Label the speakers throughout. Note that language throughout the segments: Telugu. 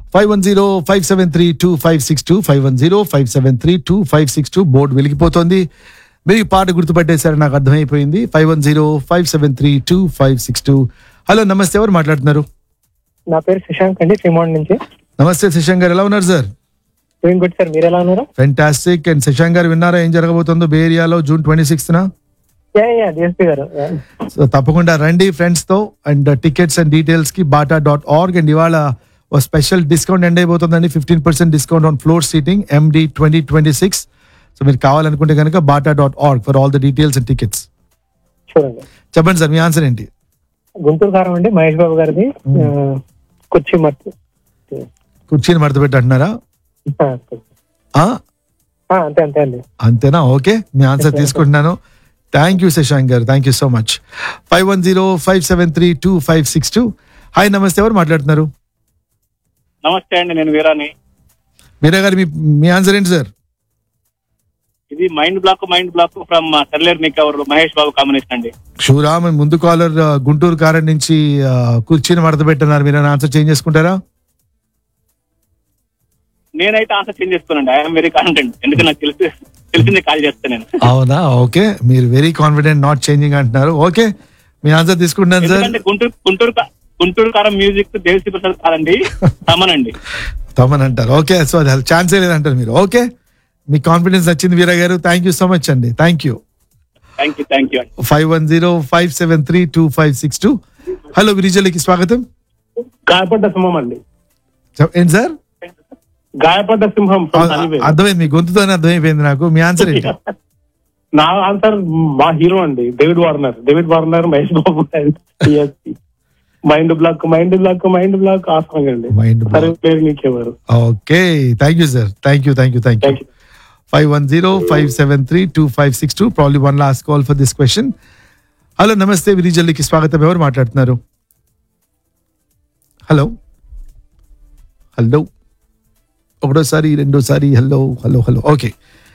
Speaker 1: Five one zero five seven three two five six two five one zero five seven three two five six two board వెలిగిపోతుంది మీరు ఈ పాట గుర్తుపట్టేశారు నాకు అర్థమైపోయింది five one zero five seven three two five six two hello నమస్తే ఎవరు మాట్లాడుతున్నారు
Speaker 2: నా పేరు శశాంక్ అండి శ్రీమోహన్ నుంచి
Speaker 1: నమస్తే శశాంక్ గారు ఎలా ఉన్నారు సార్
Speaker 2: డూయింగ్ గుడ్ సార్ మీరు ఎలా ఉన్నారు
Speaker 1: ఫెంటాస్టిక్ అండ్ శశాంక్ గారు విన్నారా ఏం జరగబోతుందో బే ఏరియాలో జూన్ ట్వంటీ సిక్స్త్న
Speaker 2: యా యా డిఎస్పీ గారు Yeah.
Speaker 1: సో తప్పకుండా రండి ఫ్రెండ్స్ తో అండ్ టికెట్స్ అండ్ డీటెయిల్స్ కి బాటా డాట్ ఆర్గ్ అండ్ ఇవాళ ఓ స్పెషల్ డిస్కౌంట్ ఎండ్ అయిపోతుందండి fifteen percent discount on floor seating end twenty twenty six so మీరు కావాలనుకుంటే కనుక BATA dot org for all the details and tickets
Speaker 2: చూడండి
Speaker 1: చెప్పండి సార్ మీ ఆన్సర్ ఏంటి
Speaker 2: గుంటూరు కారం అండి మహేష్ బాబు గారిది ఆ, కుర్చీ మట్టి
Speaker 1: కుర్చీని మడత పెట్టి అంటున్నారా
Speaker 2: ఆ,
Speaker 1: ఆ?
Speaker 2: ఆ, అంతే అంతే అండి
Speaker 1: అంతేనా ఓకే మీ ఆన్సర్ తీసుకుంటున్నాను thank you Shashank garu thank you so much five one zero five seven three two five six two hi నమస్తే ఎవరు మాట్లాడుతున్నారు
Speaker 3: నమస్తే అండి నేను వీరాని
Speaker 1: మీరా గారు మీ మీ ఆన్సర్ ఏంటి సార్
Speaker 3: ఇది mind block mind block from Sarileru నిక్ అవర్ మహేష్ బాబు కాంబినేషన్ అండి
Speaker 1: షూరామ్ ముందు కాలర్ ఆ, గుంటూరు కారం నుంచి ఆ, కుర్చీని మడత పెట్టన్నారు మీరు ఆన్సర్ చేంజ్ చేసుకుంటారా
Speaker 3: నేనైతే ఆన్సర్ చేంజ్ చేసుకోనండి ఐఎమ్ వెరీ కాన్ఫిడెంట్ ఎందుకంటే నాకు తెలిసి తెలిసిందే కాల్ చేస్తాను నేను
Speaker 1: అవునా ఓకే మీరు వెరీ కాన్ఫిడెంట్ నాట్ చేంజింగ్ అంటున్నారు ఓకే మీ ఆన్సర్ తీసుకుంటున్నాను సార్
Speaker 3: ఎందుకంటే గుంటూరు గుంటూరు కా- గుంటూరు కారం మ్యూజిక్ దేవిశ్రీ ప్రసాద్ కాదండి తమనండి
Speaker 1: తమన్ అంటారు ఓకే సో అది ఛాన్సే లేదంటారు మీరు ఓకే మీ కాన్ఫిడెన్స్ వచ్చింది Veera garu thank you so much అండి thank you
Speaker 3: thank you thank you అండి
Speaker 1: five one zero five seven three two five six two hello విరిజలకి స్వాగతం
Speaker 4: గాయపడ్డ సింహం అండి
Speaker 1: చెప్- ఏంటి సార్
Speaker 4: గాయపడ్డ సింహం
Speaker 1: ఆ,
Speaker 4: from Sunnyvale.
Speaker 1: అర్థమైంది మీ గొంతుతోనే అర్థమైపోయింది నాకు మీ ఆన్సర్ ఏంటి
Speaker 4: నా ఆన్సర్ మా హీరో అండి David Warner David Warner Mahesh Babu mind block mind block mind block ఆ సాంగ్ అండి
Speaker 1: Mind block.
Speaker 4: సరే పేరు నీకెవరు
Speaker 1: okay thank you sir thank you thank you thank you
Speaker 4: thank you
Speaker 1: five one zero five seven three two five six two probably one last call for this question hello నమస్తే విరిజల్లికి స్వాగతం ఎవరు మాట్లాడుతున్నారు హలో హలో ఒకటోసారి రెండోసారి hello hello hello okay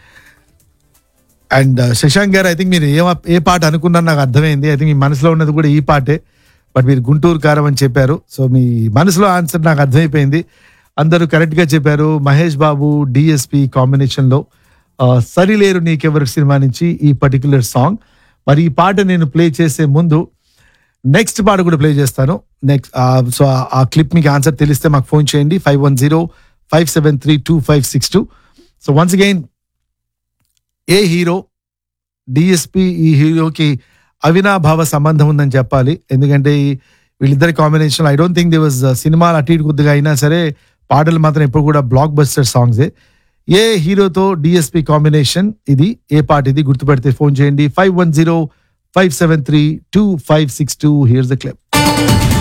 Speaker 1: and Shashank గారు ఐ థింక్ మీరు ఏ ఏ పాట అనుకున్నారు నాకు అర్థమైంది ఐ థింక్ మీ మనసులో ఉన్నది కూడా ఈ పాటే బట్ మీరు గుంటూరు కారం అని చెప్పారు సో మీ మనసులో ఆన్సర్ నాకు అర్థమైపోయింది అందరూ కరెక్ట్ గా చెప్పారు మహేష్ బాబు డిఎస్పి కాంబినేషన్ లో ఆ, సరిలేరు నీకెవరు సినిమా నుంచి ఈ పర్టికులర్ సాంగ్ మరి ఈ పాట నేను ప్లే చేసే ముందు నెక్స్ట్ పాట కూడా ప్లే చేస్తాను నెక్స్ట్ సో ఆ క్లిప్ మీకు ఆన్సర్ తెలిస్తే మాకు ఫోన్ చేయండి five one zero five seven three two five six two so once again ఏ హీరో డిఎస్పి ఈ హీరోకి అవినాభావ సంబంధం ఉందని చెప్పాలి ఎందుకంటే ఈ వీళ్ళిద్దరి combination I don't think the was సినిమాలు అటు ఇటు కొద్దిగా అయినా సరే పాటలు మాత్రం ఎప్పుడు కూడా బ్లాక్ బస్టర్ సాంగ్సే ఏ హీరోతో డిఎస్పి కాంబినేషన్ ఇది ఏ పాట ఇది గుర్తుపెడితే ఫోన్ చేయండి five one zero five seven three two five six two here's the clip